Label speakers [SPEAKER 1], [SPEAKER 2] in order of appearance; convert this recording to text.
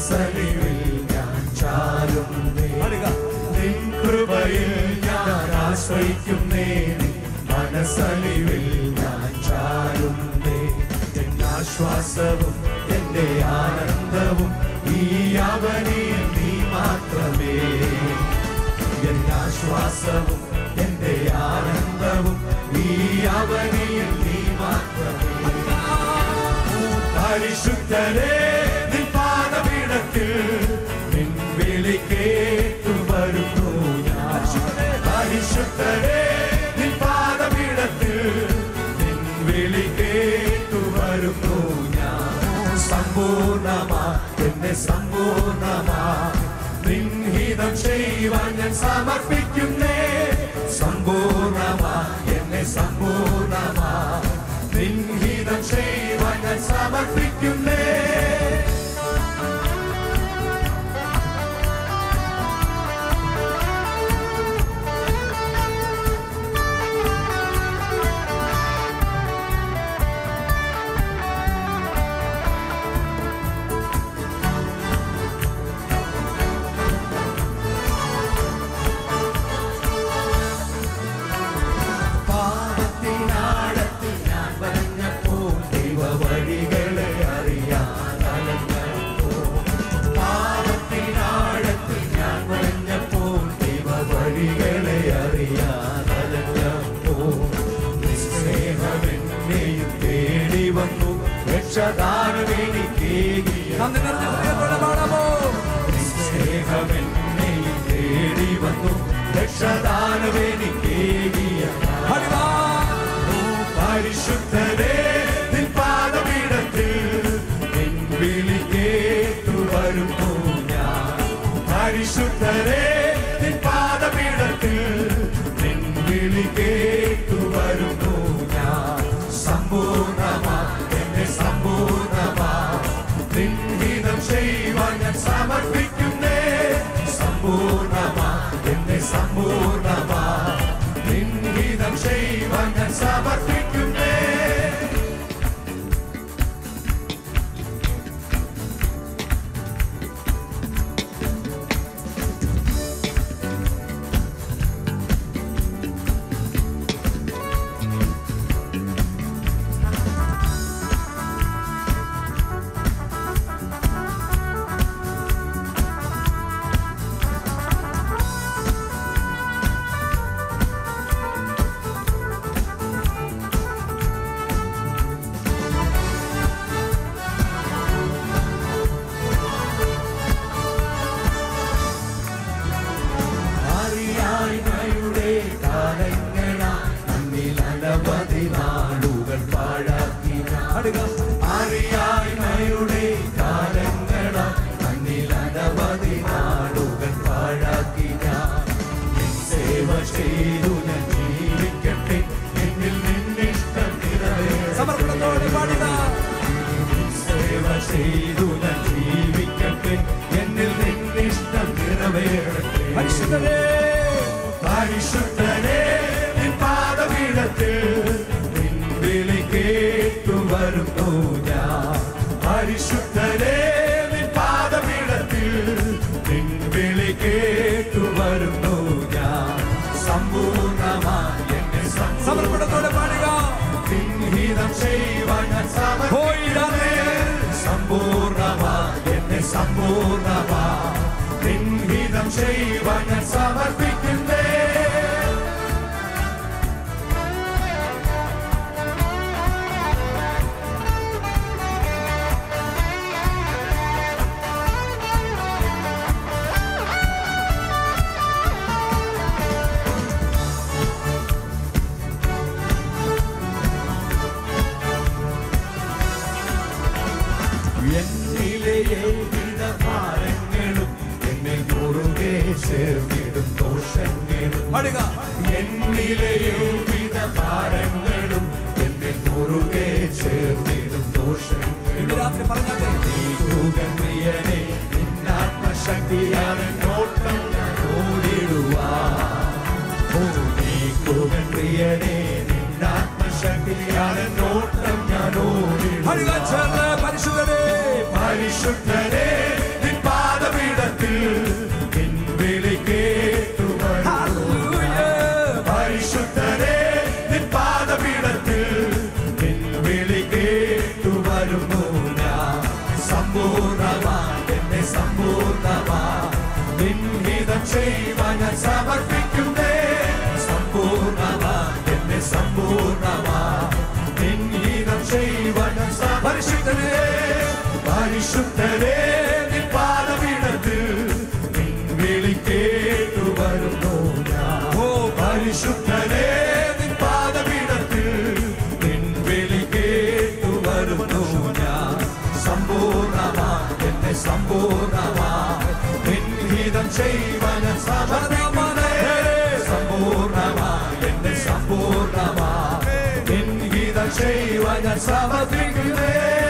[SPEAKER 1] മനസ്സലിവിൽ ഞാൻ ചാരുന്നേ നിൻ കൃപയിൽ ഞാൻ ആശ്രയിക്കുന്നേ നിൻ മനസ്സലിവിൽ ഞാൻ ചാരുന്നേ എൻ ആശ്വാസവും എന്റെ ആനന്ദവും ഈ അവനിൽ നീ മാത്രമേ എൻ ആശ്വാസവും എന്റെ ആനന്ദവും ഈ അവനിൽ നീ മാത്രമേ പരിശുദ്ധരേ നിൻ പാദപീഠത്തിൽ നിൻ വിളി കേട്ടു വരുന്നു ഞാൻ പരിശുദ്ധരേ നിൻ പാദപീഠത്തിൽ നിൻ വിളി കേട്ടു വരുന്നു ഞാൻ സമ്പൂർണമാ എന്നെ സമ്പൂർണമാ നിൻഹിതം ചെയ്യുവാൻ ഞാൻ സമർപ്പിക്കുന്നേ സമ്പൂർണമാ എന്നെ സമ്പൂർണമാ നിൻഹിതം ചെയ്യുവാൻ ഞാൻ സമർപ്പിക്കുന്നേ പാപത്തിനാഴത്തിൽ ഞാൻ പറഞ്ഞപ്പോൾ ദൈവ വഴികളെ അറിയാൻ അലഞ്ഞപ്പോൾ പാപത്തിനാഴത്തിൽ ഞാൻ പറഞ്ഞപ്പോൾ ദൈവ വഴികളെ അറിയാൻ അലഞ്ഞപ്പോൾ സ്നേഹമെന്നെയും തേടി വന്നു രക്ഷദാനമെനിക്കേകിയ സ്നേഹമെന്നെയും തേടി വന്നു രക്ഷദാനമെനിക്കേകിയ പരിശുദ്ധരേ നിൻ പാദപീഠത്തിൽ നിൻ വിളി കേട്ടു വരുന്നു ഞാൻ പരിശുദ്ധരേ നിൻ പാദപീഠത്തിൽ നിൻ വിളി കേട്ടു വരുന്നു ഞാൻ സമ്പൂർണമാ എന്നെ സമ്പൂർണമാ നിൻഹിതം ചെയ്യുവാൻ ഞാൻ സമർപ്പിക്കുന്നേ സമ്പൂർണമാ എന്നെ സമ്പൂർണമാ നിൻഹിതം ചെയ്യുവാൻ ഞാൻ സമർപ്പിക്കുന്നേ അറിയായ്മയുടെ കാലങ്ങളാ അന്നിൽ അനവധി നാടുകൾ പാഴാക്കി അറിയായ്മയുടെ കാലങ്ങളാ അന്നിൽ അനവധി നാടുകൾ പാഴാക്കി നിൻ സേവ ചെയ്തു ഞാൻ ജീവിക്കട്ടെ എന്നിൽ നിന്നിഷ്ടം
[SPEAKER 2] സമർപ്പണത്തോടെ പാടുക
[SPEAKER 1] സേവ ചെയ്തു ഞാൻ ജീവിക്കട്ടെ എന്നിൽ നിന്നിഷ്ടം നിറവേറട്ടെ
[SPEAKER 2] പരിശുദ്ധരേ
[SPEAKER 1] പരിശുദ്ധനെ നിൻ പാദപീഠത്തിൽ നിൻ വിളി കേട്ടു വരുന്നു ഞാൻ പരിശുദ്ധനെ നിൻ പാദപീഠത്തിൽ നിൻ വിളി കേട്ടു വരുന്നു ഞാൻ സമ്പൂർണമായി എന്നെ
[SPEAKER 2] സമർപ്പണത്തോടെ പാടുക
[SPEAKER 1] സംഹിതം ചെയ്യുവാൻ ഞാൻ
[SPEAKER 2] ഹോയ്
[SPEAKER 1] സമർപ്പിക്കുന്നേ സമ്പൂർണമാ എന്നെ സമ്പൂർണമാ നിൻഹിതം ചെയ്യുവാൻ ഞാൻ സമർപ്പിക്കുന്നേ എന്നിലെ ഏവിധ ഭാരങ്ങളും എന്നെ മുറുകെ ചേർന്നിടും ദോഷങ്ങളും
[SPEAKER 2] പാടുക
[SPEAKER 1] എന്നിലെ ഏവിധ ഭാരങ്ങളും എന്നെ മുറുകെ ചേർന്നിടും
[SPEAKER 2] ഇന്ന്
[SPEAKER 1] ദോഷങ്ങളും
[SPEAKER 2] രാത്രി പറഞ്ഞാട്ടെ
[SPEAKER 1] പ്രിയനെ നിന്നാത്മശക്തിയാണ് നോട്ടം ഞാൻ ഓടിടുവാ ഓ നീ പ്രിയനെ നിന്നാത്മശക്തിയാണ് നോട്ടം ഞാൻ
[SPEAKER 2] പാടുക
[SPEAKER 1] ഓടിടുവാ
[SPEAKER 2] ചേർന്ന് പരിശുദ്ധരേ
[SPEAKER 1] പരിശുദ്ധരെ നിൻ ചെയ്യുവാൻ ഞാൻ സമർപ്പിക്കുന്നേ സമ്പൂർണമാ എന്നെ സമ്പൂർണമാ നിൻഗീതം ചെയ്യുവാൻ ഞാൻ സമ- പരിശുദ്ധനേ പരിശുദ്ധനേ നിൻ പാദപീഠത്തിൽ നിൻ വിളി കേട്ടു വരുന്നു ഞാൻ ഓ പരിശുദ്ധനേ നിൻ പാദപീഠത്തിൽ നിൻ വിളി കേട്ടു വരുന്നു ഞാൻ സമ്പൂർണമാ എന്നെ സമ്പൂർണമാ നിൻ ഹിതം ചെയ്യുവാൻ ഞാൻ സമർപ്പിക്കുന്നേ സമ്പൂർണമാ എന്നെ സമ്പൂർണമാ നിൻ ഹിതം ചെയ്യുവാൻ ഞാൻ സമർപ്പിക്കുന്നേ